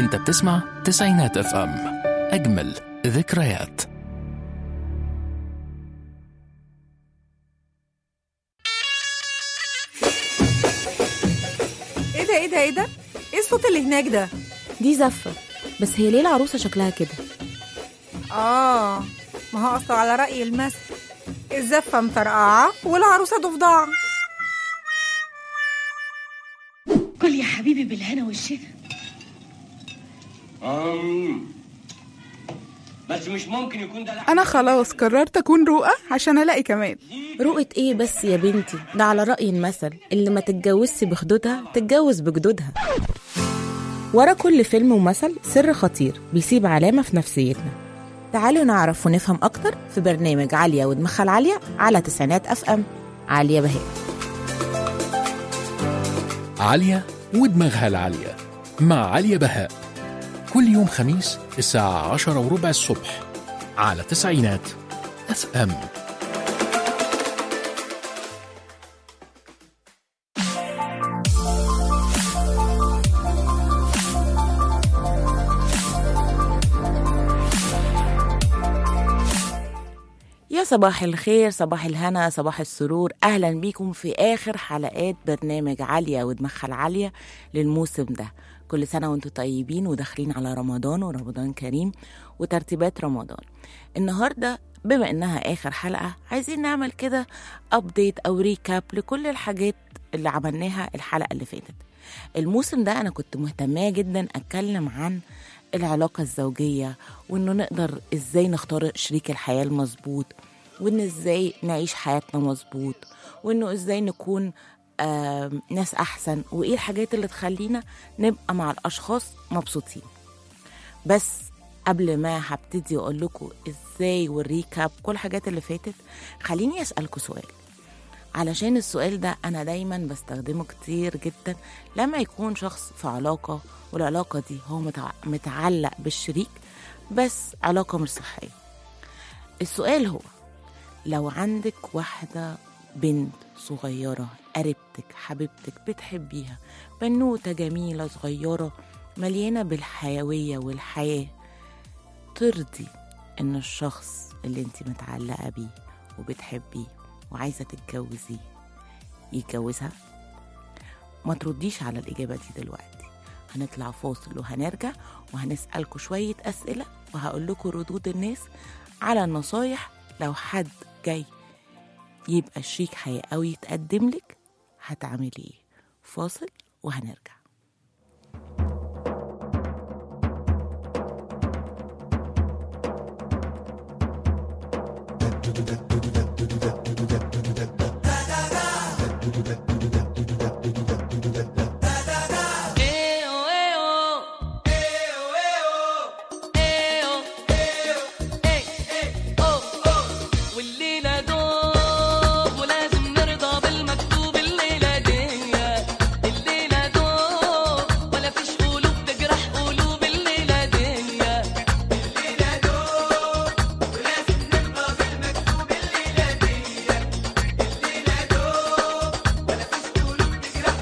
انت بتسمع تسعينات اف ام اجمل ذكريات ايه ده ايه ده ايه ده ايه الصوت اللي هناك ده دي زفة بس هي ليه العروسة شكلها كده اه ما هو اصلا على رأي المثل الزفة مطرقعة والعروسة ضفدعة كل يا حبيبي بالهنا والشفا أم. بس مش ممكن يكون ده لحم أنا خلاص قررت أكون رؤى عشان ألاقي كمال رؤية ايه بس يا بنتي ده على رأي المثل اللي ما تتجوزش بخدودها تتجوز بجدودها ورا كل فيلم ومثل سر خطير بيسيب علامة في نفسيتنا تعالوا نعرف ونفهم أكتر في برنامج عالية ودماغها العالية على تسعينات أف أم عالية بهاء عالية ودماغها العالية مع عالية بهاء كل يوم خميس الساعة عشرة وربع الصبح على تسعينات اف ام يا صباح الخير صباح الهنا صباح السرور أهلا بيكم في آخر حلقات برنامج عالية ودماغها العالية للموسم ده كل سنة وانتم طيبين وداخلين على رمضان ورمضان كريم وترتيبات رمضان النهاردة بما إنها آخر حلقة عايزين نعمل كده أبديت أو ريكاب لكل الحاجات اللي عملناها الحلقة اللي فاتت الموسم ده أنا كنت مهتمية جدا أتكلم عن العلاقة الزوجية وإنه نقدر إزاي نختار شريك الحياة المظبوط وإن إزاي نعيش حياتنا مظبوط وإنه إزاي نكون آم، ناس أحسن وإيه الحاجات اللي تخلينا نبقى مع الأشخاص مبسوطين بس قبل ما هبتدي أقول لكم إزاي والريكاب كل الحاجات اللي فاتت خليني أسألكم سؤال علشان السؤال ده أنا دايما بستخدمه كتير جدا لما يكون شخص في علاقة والعلاقة دي هو متع- متعلق بالشريك بس علاقة مش صحية السؤال هو لو عندك واحدة بنت صغيرة قريبتك حبيبتك بتحبيها بنوتة جميلة صغيرة مليانة بالحيوية والحياة ترضي ان الشخص اللي انت متعلقة بيه وبتحبيه وعايزة تتجوزيه يتجوزها ما ترديش على الإجابة دي دلوقتي هنطلع فاصل وهنرجع وهنسألكوا شوية أسئلة وهقول لكم ردود الناس على النصايح لو حد جاي يبقى شريك حياة أو يتقدم لك هتعملي ايه فاصل وهنرجع والليلة دوب ولازم نرضى بالمكتوب الليلة دي الليلة دوب ولا فيش قلوب تجرح قلوب الليلة دي الليلة دوب ولازم نرضى بالمكتوب الليلة دي الليلة دوب ولا فيش قلوب تجرح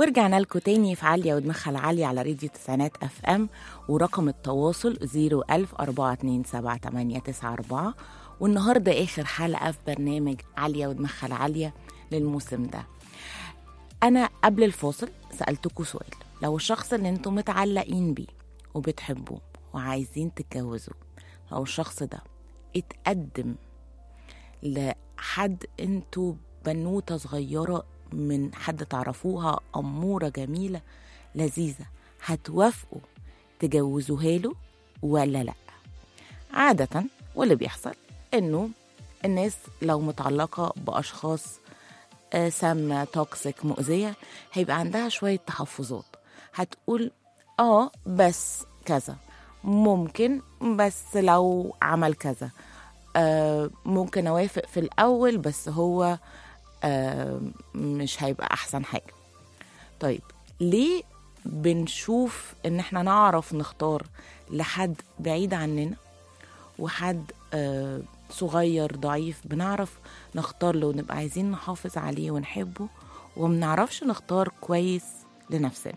ورجعنا لكم تاني في عالية ودمخل عالية على راديو تسعينات اف ام ورقم التواصل 010427894 والنهاردة آخر حلقة في برنامج عالية ودمخل عالية للموسم ده أنا قبل الفاصل سألتكم سؤال لو الشخص اللي انتم متعلقين بيه وبتحبوه وعايزين تتجوزوا لو الشخص ده اتقدم لحد انتوا بنوتة صغيرة من حد تعرفوها أمورة جميلة لذيذة هتوافقوا تجوزوها له ولا لأ عادة واللي بيحصل إنه الناس لو متعلقة بأشخاص آه، سامة توكسيك مؤذية هيبقى عندها شوية تحفظات هتقول اه بس كذا ممكن بس لو عمل كذا آه ممكن اوافق في الاول بس هو آه مش هيبقى احسن حاجه طيب ليه بنشوف ان احنا نعرف نختار لحد بعيد عننا وحد آه صغير ضعيف بنعرف نختار له ونبقى عايزين نحافظ عليه ونحبه ومنعرفش نختار كويس لنفسنا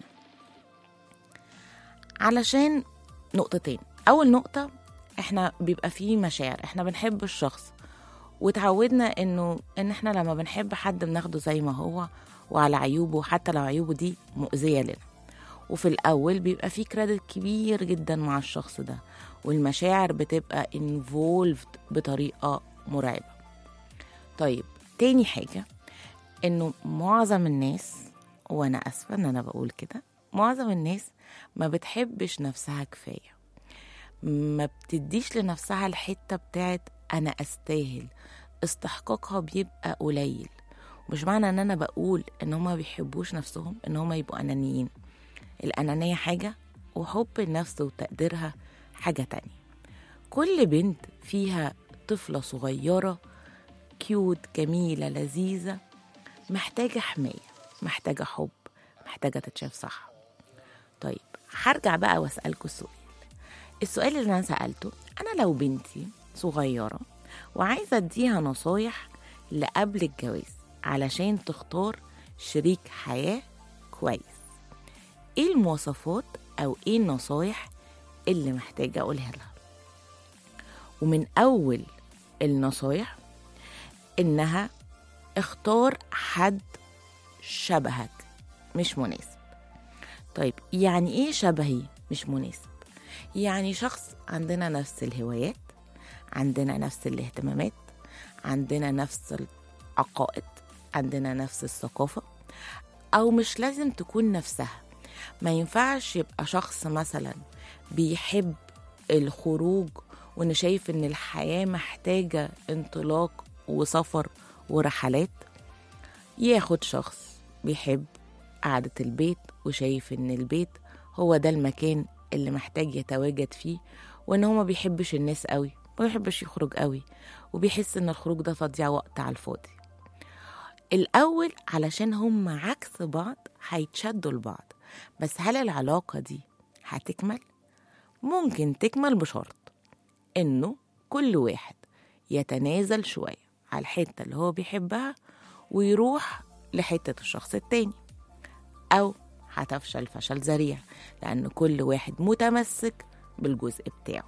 علشان نقطتين اول نقطه احنا بيبقى فيه مشاعر احنا بنحب الشخص وتعودنا انه ان احنا لما بنحب حد بناخده زي ما هو وعلى عيوبه حتى لو عيوبه دي مؤذيه لنا وفي الاول بيبقى فيه كريدت كبير جدا مع الشخص ده والمشاعر بتبقى انفولفد بطريقه مرعبه طيب تاني حاجه انه معظم الناس وانا اسفه ان انا بقول كده معظم الناس ما بتحبش نفسها كفايه ما بتديش لنفسها الحته بتاعت انا استاهل استحقاقها بيبقى قليل مش معنى ان انا بقول ان هما بيحبوش نفسهم ان هما يبقوا انانيين الانانيه حاجه وحب النفس وتقديرها حاجه تانية كل بنت فيها طفله صغيره كيوت جميله لذيذه محتاجه حمايه محتاجه حب محتاجه تتشاف صح طيب هرجع بقى واسالكوا السؤال السؤال اللي انا سالته انا لو بنتي صغيره وعايزه اديها نصايح لقبل الجواز علشان تختار شريك حياه كويس ايه المواصفات او ايه النصايح اللي محتاجه اقولها لها ومن اول النصايح انها اختار حد شبهك مش مناسب طيب يعني ايه شبهي مش مناسب يعني شخص عندنا نفس الهوايات عندنا نفس الاهتمامات عندنا نفس العقائد عندنا نفس الثقافة أو مش لازم تكون نفسها ما ينفعش يبقى شخص مثلا بيحب الخروج وإن شايف إن الحياة محتاجة انطلاق وسفر ورحلات ياخد شخص بيحب قعدة البيت وشايف إن البيت هو ده المكان اللي محتاج يتواجد فيه وإن هو ما بيحبش الناس قوي ما بيحبش يخرج قوي وبيحس إن الخروج ده تضييع وقت على الفاضي الأول علشان هم عكس بعض هيتشدوا لبعض بس هل العلاقة دي هتكمل؟ ممكن تكمل بشرط إنه كل واحد يتنازل شوية على الحتة اللي هو بيحبها ويروح لحتة الشخص التاني أو هتفشل فشل ذريع لأن كل واحد متمسك بالجزء بتاعه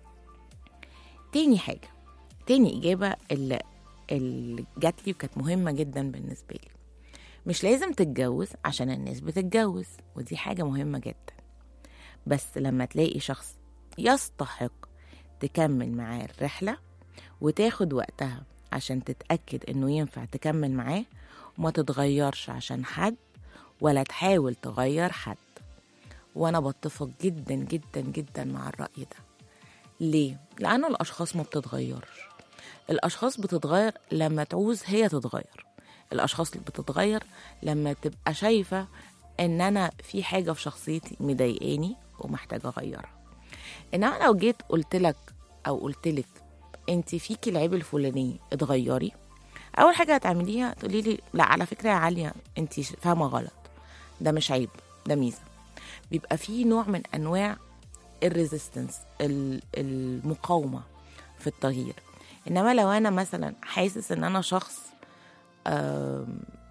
تاني حاجة تاني إجابة اللي, اللي جات لي وكانت مهمة جدا بالنسبة لي مش لازم تتجوز عشان الناس بتتجوز ودي حاجة مهمة جدا بس لما تلاقي شخص يستحق تكمل معاه الرحلة وتاخد وقتها عشان تتأكد إنه ينفع تكمل معاه وما تتغيرش عشان حد ولا تحاول تغير حد وأنا بتفق جدا جدا جدا مع الرأي ده ليه؟ لأن الأشخاص ما بتتغيرش الأشخاص بتتغير لما تعوز هي تتغير الأشخاص اللي بتتغير لما تبقى شايفة إن أنا في حاجة في شخصيتي مضايقاني ومحتاجة أغيرها إنما لو جيت قلت لك أو قلت لك أنت فيكي العيب الفلاني اتغيري أول حاجة هتعمليها تقولي لي لا على فكرة يا عالية أنت فاهمة غلط ده مش عيب ده ميزة بيبقى فيه نوع من أنواع الريزيستنس المقاومة في التغيير انما لو انا مثلا حاسس ان انا شخص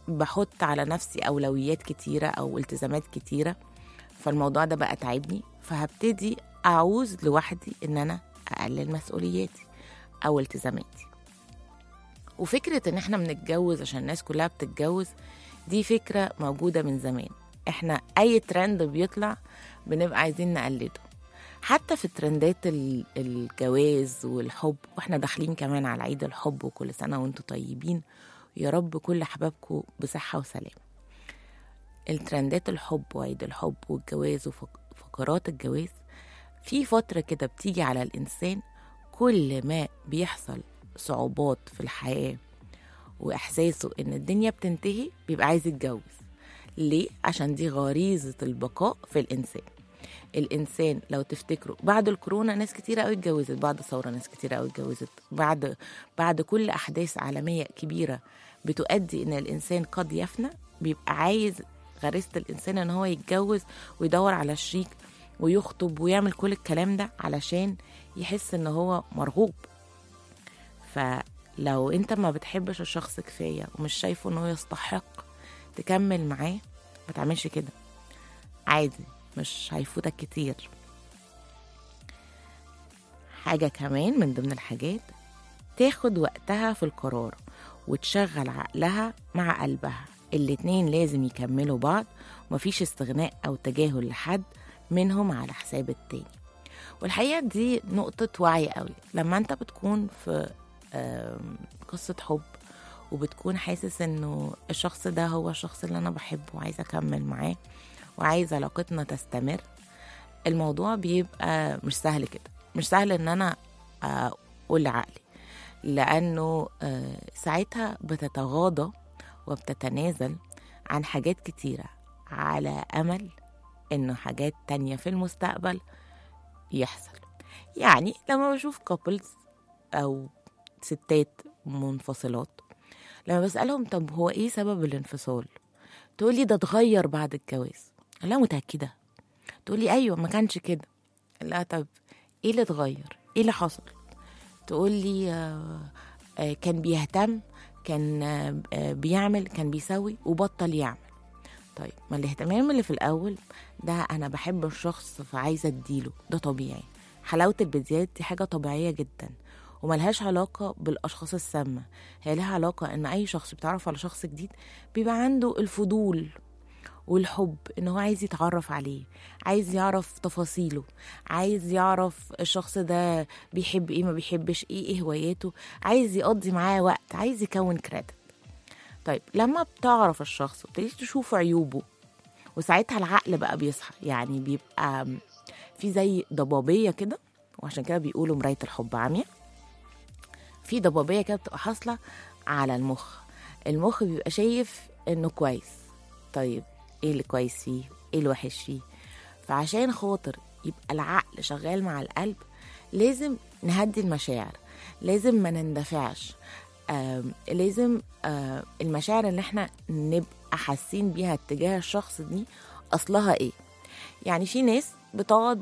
بحط على نفسي أولويات كتيرة أو التزامات كتيرة فالموضوع ده بقى تعبني فهبتدي أعوز لوحدي إن أنا أقلل مسؤولياتي أو التزاماتي وفكرة إن إحنا بنتجوز عشان الناس كلها بتتجوز دي فكرة موجودة من زمان إحنا أي ترند بيطلع بنبقى عايزين نقلده حتى في ترندات ال- الجواز والحب واحنا داخلين كمان على عيد الحب وكل سنة وانتم طيبين يا رب كل حبابكم بصحة وسلام الترندات الحب وعيد الحب والجواز وفقرات الجواز في فترة كده بتيجي على الإنسان كل ما بيحصل صعوبات في الحياة وإحساسه إن الدنيا بتنتهي بيبقى عايز يتجوز ليه؟ عشان دي غريزة البقاء في الإنسان الانسان لو تفتكروا بعد الكورونا ناس كتيره قوي اتجوزت بعد الثوره ناس كتيره قوي اتجوزت بعد بعد كل احداث عالميه كبيره بتؤدي ان الانسان قد يفنى بيبقى عايز غريزه الانسان ان هو يتجوز ويدور على شريك ويخطب ويعمل كل الكلام ده علشان يحس ان هو مرغوب فلو انت ما بتحبش الشخص كفايه ومش شايفه ان هو يستحق تكمل معاه ما تعملش كده عادي مش هيفوتك كتير حاجة كمان من ضمن الحاجات تاخد وقتها في القرار وتشغل عقلها مع قلبها الاتنين لازم يكملوا بعض ومفيش استغناء أو تجاهل لحد منهم على حساب التاني والحقيقة دي نقطة وعي قوي لما انت بتكون في آم، قصة حب وبتكون حاسس انه الشخص ده هو الشخص اللي انا بحبه وعايزة اكمل معاه وعايز علاقتنا تستمر الموضوع بيبقى مش سهل كده مش سهل ان انا اقول لعقلي لانه آه، ساعتها بتتغاضى وبتتنازل عن حاجات كتيرة على امل انه حاجات تانية في المستقبل يحصل يعني لما بشوف كابلز او ستات منفصلات لما بسألهم طب هو ايه سبب الانفصال تقولي ده اتغير بعد الجواز لا متأكدة تقولي أيوة ما كانش كده لا طب إيه اللي اتغير إيه اللي حصل تقولي آه آه كان بيهتم كان آه آه، بيعمل كان بيسوي وبطل يعمل طيب ما الاهتمام اللي في الأول ده أنا بحب الشخص فعايزة أديله ده طبيعي حلاوة البدايات دي حاجة طبيعية جدا وملهاش علاقة بالأشخاص السامة هي لها علاقة إن أي شخص بيتعرف على شخص جديد بيبقى عنده الفضول والحب ان هو عايز يتعرف عليه عايز يعرف تفاصيله عايز يعرف الشخص ده بيحب ايه ما بيحبش ايه ايه هواياته عايز يقضي معاه وقت عايز يكون كريدت طيب لما بتعرف الشخص وتبتدي تشوف عيوبه وساعتها العقل بقى بيصحى يعني بيبقى في زي ضبابيه كده وعشان كده بيقولوا مرايه الحب عمياء في ضبابيه كده بتبقى حاصله على المخ المخ بيبقى شايف انه كويس طيب ايه اللي كويس فيه ايه اللي وحش فيه فعشان خاطر يبقى العقل شغال مع القلب لازم نهدي المشاعر لازم ما نندفعش آم، لازم آه المشاعر اللي احنا نبقى حاسين بيها اتجاه الشخص دي اصلها ايه يعني في ناس بتقعد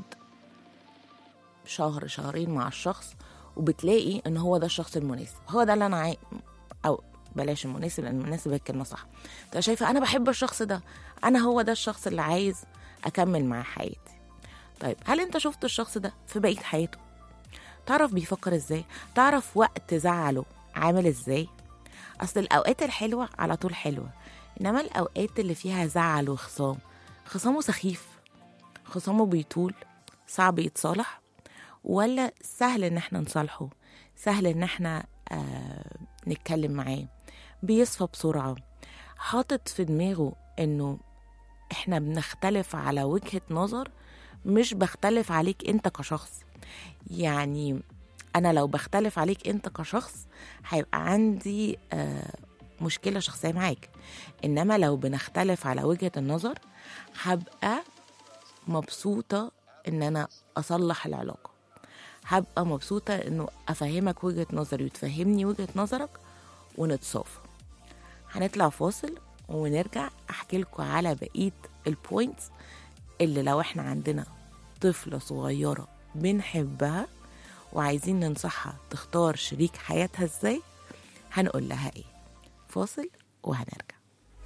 شهر شهرين مع الشخص وبتلاقي ان هو ده الشخص المناسب هو ده اللي انا عاي... او بلاش المناسب لان المناسب هي الكلمه صح تبقى شايفه انا بحب الشخص ده انا هو ده الشخص اللي عايز اكمل معاه حياتي طيب هل انت شفت الشخص ده في بقيه حياته تعرف بيفكر ازاي تعرف وقت زعله عامل ازاي اصل الاوقات الحلوه على طول حلوه انما الاوقات اللي فيها زعل وخصام خصامه سخيف خصامه بيطول صعب يتصالح ولا سهل ان احنا نصالحه سهل ان احنا آه نتكلم معاه بيصفى بسرعة حاطط في دماغه انه احنا بنختلف على وجهة نظر مش بختلف عليك انت كشخص يعني انا لو بختلف عليك انت كشخص هيبقى عندي آه مشكلة شخصية معاك انما لو بنختلف على وجهة النظر هبقى مبسوطة ان انا اصلح العلاقة هبقى مبسوطة انه افهمك وجهة نظري وتفهمني وجهة نظرك ونتصافى هنطلع فاصل ونرجع احكي لكم على بقية البوينتس اللي لو احنا عندنا طفلة صغيرة بنحبها وعايزين ننصحها تختار شريك حياتها ازاي هنقول لها ايه فاصل وهنرجع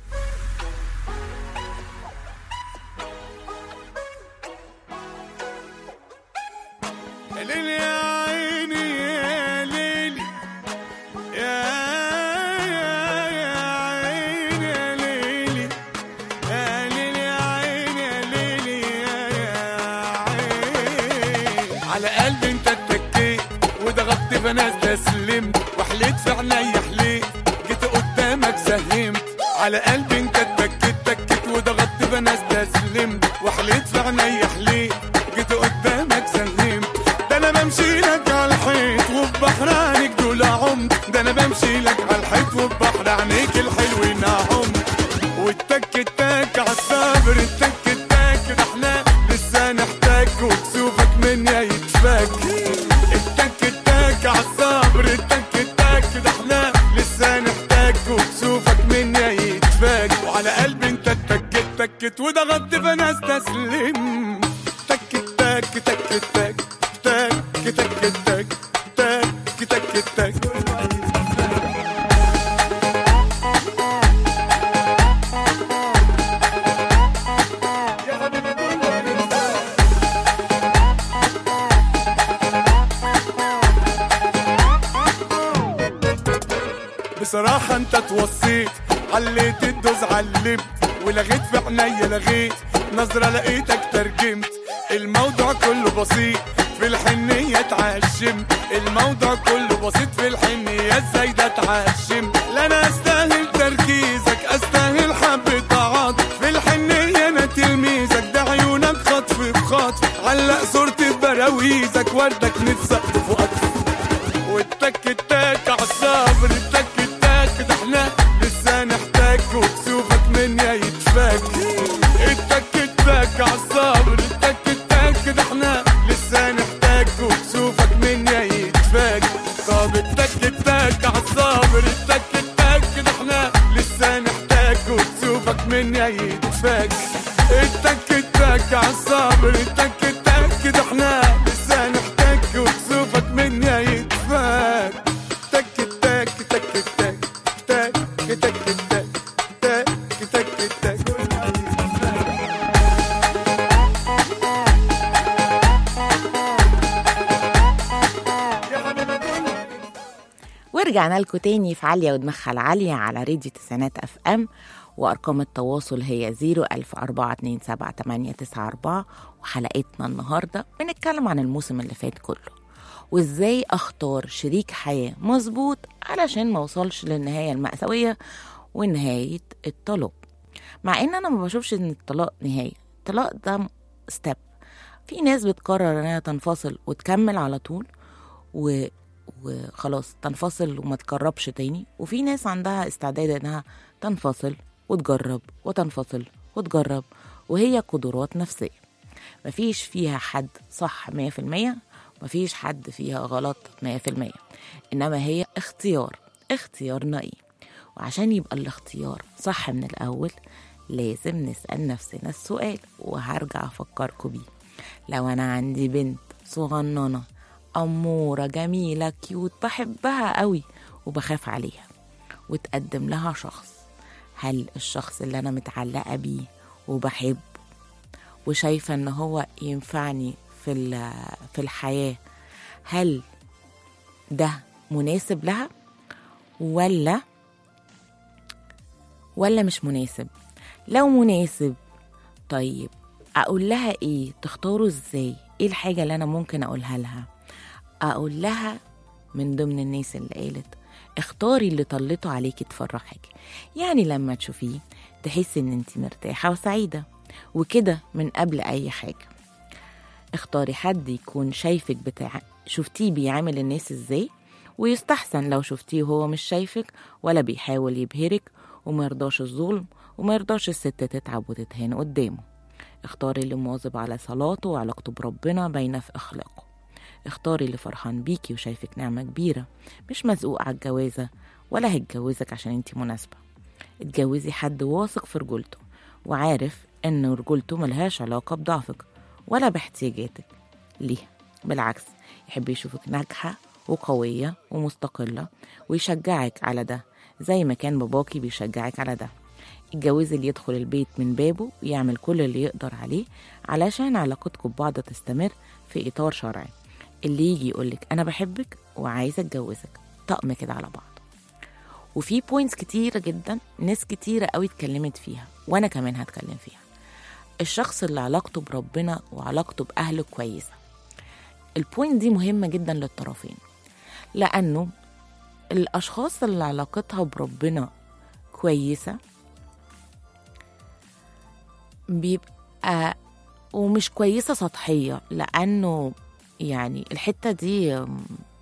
يا ليلي يا عيني يا ليلي يا يا يا عيني يا ليلي يا ليلي يا عيني يا ليلي يا يا عيني على قلبي انت اتكيت وضغطت فانا استسلمت وحليت في عينيا حليت جيت قدامك سهمت على قلبي انت اتكيت تكيت وضغطت فانا استسلمت وحليت في عينيا حليت جيت قدامك سهمت ده انا بمشي لك على الحيط وبحر عينيك دول عمت ده انا بمشي لك على الحيط وبحر عينيك الحلوين عمت والتك التك عالصبر التك التك ده احنا لسه نحتاج وكسوفك من يا يتفك التك التك عالصبر التك التك ده احنا لسه نحتاج وكسوفك من يا يتفك وعلى قلبي انت اتكت تكت وضغطت فانا استسلم تك تك تك تك تك تك تك تك تك تك بصراحة انت توصيت عليت الدوز علمت ولغيت في عينيا لغيت نظرة لقيتك ترجمت الموضوع كله بسيط في الحنية اتعشمت الموضوع كله بسيط في الحنية ازاي ده اتعشمت لا انا استاهل تركيزك استاهل حبة عاطف في الحنية انا تلميذك ده عيونك خطف بخطف علق صورتي ببراويزك وردك نفسك فوقك والتك التك عالصبر التك التك ده احنا لسه نحتاج وكسوفك من يا يتفك التك التك عالصبر التك التك ده احنا لسه نحتاج وكسوفك من يا يتفك طب التك التك عالصبر التك التك ده احنا لسه نحتاج وكسوفك من يا يتفك التك التك عالصبر التك التك ده احنا لسه نحتاج وكسوفك من يا يتفك تك تك تك تك تك تك تك تك تك تك ورجعنا لكم تاني في عالية ودماغها العالية على راديو تسعينات اف ام وارقام التواصل هي 010427894 وحلقتنا النهارده بنتكلم عن الموسم اللي فات كله وازاي اختار شريك حياة مظبوط علشان ما اوصلش للنهاية المأساوية ونهاية الطلاق مع ان انا ما بشوفش ان الطلاق نهاية الطلاق ده ستيب في ناس بتقرر انها تنفصل وتكمل على طول و... وخلاص تنفصل وما تقربش تاني وفي ناس عندها استعداد انها تنفصل وتجرب وتنفصل وتجرب وهي قدرات نفسية مفيش فيها حد صح مية في المية مفيش حد فيها غلط مية في المية إنما هي اختيار اختيارنا إيه وعشان يبقى الاختيار صح من الأول لازم نسأل نفسنا السؤال وهرجع أفكركم بيه لو أنا عندي بنت صغننة أمورة جميلة كيوت بحبها قوي وبخاف عليها وتقدم لها شخص هل الشخص اللي أنا متعلقة بيه وبحبه وشايفة إن هو ينفعني في ال- في الحياة هل ده مناسب لها ولا ولا مش مناسب لو مناسب طيب اقول لها ايه تختاروا ازاي ايه الحاجه اللي انا ممكن اقولها لها اقول لها من ضمن الناس اللي قالت اختاري اللي طلته عليكي تفرحك يعني لما تشوفيه تحسي ان انت مرتاحه وسعيده وكده من قبل اي حاجه اختاري حد يكون شايفك بتاع شفتيه بيعامل الناس ازاي ويستحسن لو شفتيه وهو مش شايفك ولا بيحاول يبهرك وما يرضاش الظلم وما يرضاش الست تتعب وتتهان قدامه اختاري اللي مواظب على صلاته وعلاقته بربنا باينة في أخلاقه اختاري اللي فرحان بيكي وشايفك نعمة كبيرة مش مزقوق على الجوازة ولا هيتجوزك عشان انتي مناسبة اتجوزي حد واثق في رجولته وعارف ان رجولته ملهاش علاقة بضعفك ولا باحتياجاتك ليه بالعكس يحب يشوفك ناجحة وقوية ومستقلة ويشجعك على ده زي ما كان باباكي بيشجعك على ده الجواز اللي يدخل البيت من بابه ويعمل كل اللي يقدر عليه علشان علاقتكم ببعض تستمر في إطار شرعي اللي يجي يقولك انا بحبك وعايزه اتجوزك طقم كده على بعض وفي بوينتس كتيرة جدا ناس كتيرة قوي اتكلمت فيها وانا كمان هتكلم فيها الشخص اللي علاقته بربنا وعلاقته بأهله كويسة البوينت دي مهمة جدا للطرفين لأنه الأشخاص اللي علاقتها بربنا كويسة بيبقى ومش كويسة سطحية لأنه يعني الحتة دي أم،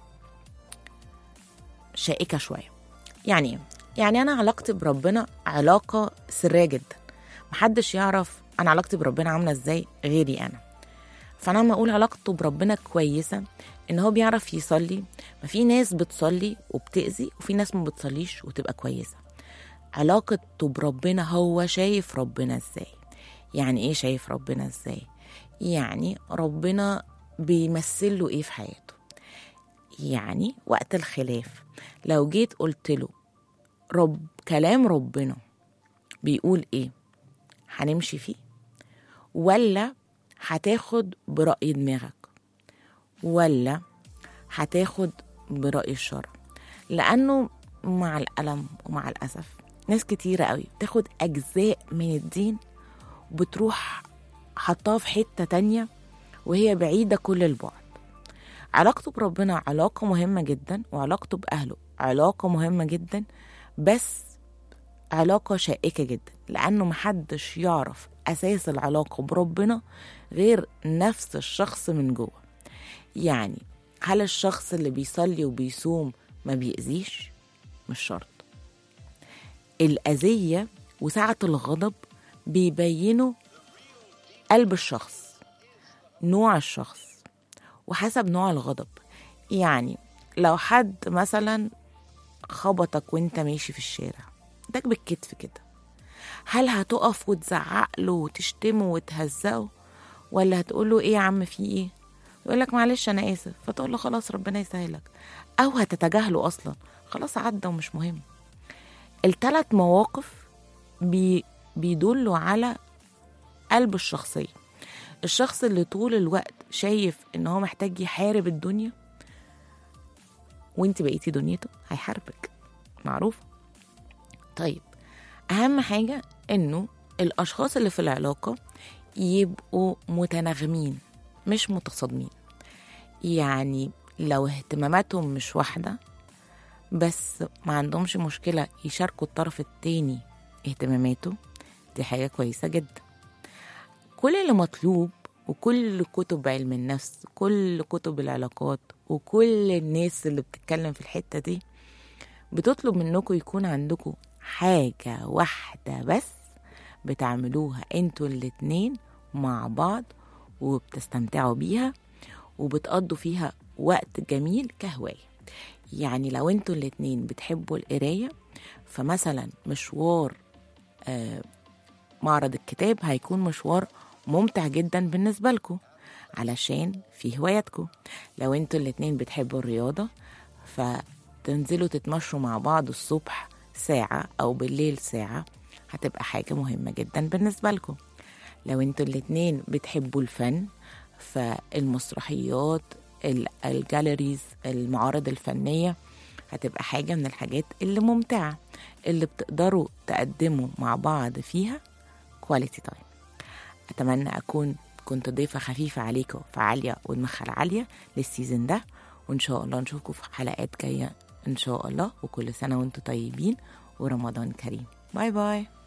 شائكة شوية يعني إيه؟ يعني أنا علاقتي بربنا علاقة سرية جدا محدش يعرف أنا علاقتي بربنا عاملة إزاي غيري أنا فأنا لما أقول علاقته بربنا كويسة إن هو بيعرف يصلي ما في ناس بتصلي وبتأذي وفي ناس ما بتصليش وتبقى كويسة علاقته بربنا هو شايف ربنا إزاي يعني إيه شايف ربنا إزاي يعني ربنا بيمثل له إيه في حياته يعني وقت الخلاف لو جيت قلت له رب كلام ربنا بيقول ايه هنمشي فيه ولا هتاخد برأي دماغك ولا هتاخد برأي الشرع لأنه مع الألم ومع الأسف ناس كتيرة قوي بتاخد أجزاء من الدين وبتروح حطها في حتة تانية وهي بعيدة كل البعد علاقته بربنا علاقة مهمة جدا وعلاقته بأهله علاقة مهمة جدا بس علاقة شائكة جدا لأنه محدش يعرف أساس العلاقة بربنا غير نفس الشخص من جوه يعني هل الشخص اللي بيصلي وبيصوم ما بيأذيش؟ مش شرط الأذية وسعة الغضب بيبينوا قلب الشخص نوع الشخص وحسب نوع الغضب يعني لو حد مثلا خبطك وانت ماشي في الشارع اداك بالكتف كده هل هتقف وتزعق له وتشتمه وتهزقه ولا هتقول له ايه يا عم في ايه يقول لك معلش انا اسف فتقول له خلاص ربنا يسهلك او هتتجاهله اصلا خلاص عدى ومش مهم الثلاث مواقف بي بيدلوا على قلب الشخصيه الشخص اللي طول الوقت شايف ان هو محتاج يحارب الدنيا وانت بقيتي دنيته هيحاربك معروف طيب اهم حاجة انه الاشخاص اللي في العلاقة يبقوا متناغمين مش متصادمين يعني لو اهتماماتهم مش واحدة بس ما عندهمش مشكلة يشاركوا الطرف التاني اهتماماته دي حاجة كويسة جدا كل اللي مطلوب وكل كتب علم النفس كل كتب العلاقات وكل الناس اللي بتتكلم في الحتة دي بتطلب منكم يكون عندكم حاجة واحدة بس بتعملوها انتوا الاتنين مع بعض وبتستمتعوا بيها وبتقضوا فيها وقت جميل كهواية يعني لو انتوا الاتنين بتحبوا القراية فمثلا مشوار آه معرض الكتاب هيكون مشوار ممتع جدا بالنسبة لكم علشان في هواياتكم لو انتوا الاتنين بتحبوا الرياضة فتنزلوا تتمشوا مع بعض الصبح ساعة أو بالليل ساعة هتبقى حاجة مهمة جدا بالنسبة لكم لو انتوا الاتنين بتحبوا الفن فالمسرحيات ال- الجاليريز المعارض الفنية هتبقى حاجة من الحاجات اللي ممتعة اللي بتقدروا تقدموا مع بعض فيها كواليتي تايم أتمنى أكون كنت ضيفة خفيفة عليكم في عالية ودمخل عالية للسيزون ده وإن شاء الله نشوفكم في حلقات جاية إن شاء الله وكل سنة وانتم طيبين ورمضان كريم باي باي